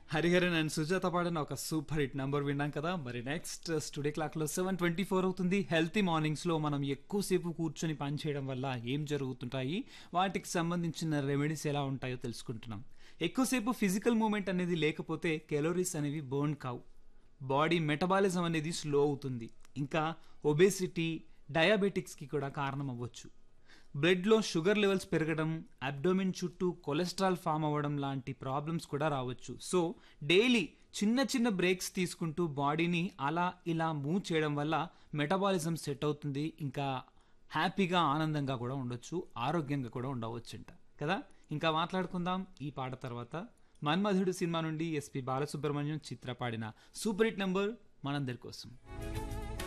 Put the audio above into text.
Hariharan and Sujatha పాడిన ఒక super hit number విన్నాం కదా మరి నెక్స్ట్ స్టూడియో క్లాక్లో సెవెన్ ట్వంటీ ఫోర్ అవుతుంది హెల్తీ మార్నింగ్స్లో మనం ఎక్కువసేపు కూర్చొని పని చేయడం వల్ల ఏం జరుగుతుంటాయి వాటికి సంబంధించిన రెమెడీస్ ఎలా ఉంటాయో తెలుసుకుంటున్నాం ఎక్కువసేపు ఫిజికల్ మూమెంట్ అనేది లేకపోతే కెలోరీస్ అనేవి బర్న్ కావు బాడీ మెటబాలిజం అనేది స్లో అవుతుంది ఇంకా ఒబేసిటీ డయాబెటిక్స్కి కూడా కారణం అవ్వచ్చు బ్లడ్లో షుగర్ లెవెల్స్ పెరగడం అబ్డోమిన్ చుట్టూ కొలెస్ట్రాల్ ఫామ్ అవ్వడం లాంటి ప్రాబ్లమ్స్ కూడా రావచ్చు సో డైలీ చిన్న చిన్న బ్రేక్స్ తీసుకుంటూ బాడీని అలా ఇలా మూవ్ చేయడం వల్ల మెటబాలిజం సెట్ అవుతుంది ఇంకా హ్యాపీగా ఆనందంగా కూడా ఉండొచ్చు ఆరోగ్యంగా కూడా ఉండవచ్చుంట కదా ఇంకా మాట్లాడుకుందాం ఈ పాట తర్వాత మన్మధుడు సినిమా నుండి ఎస్పి బాలసుబ్రహ్మణ్యం చిత్ర పాడిన సూపర్ హిట్ నెంబర్ మనందరి కోసం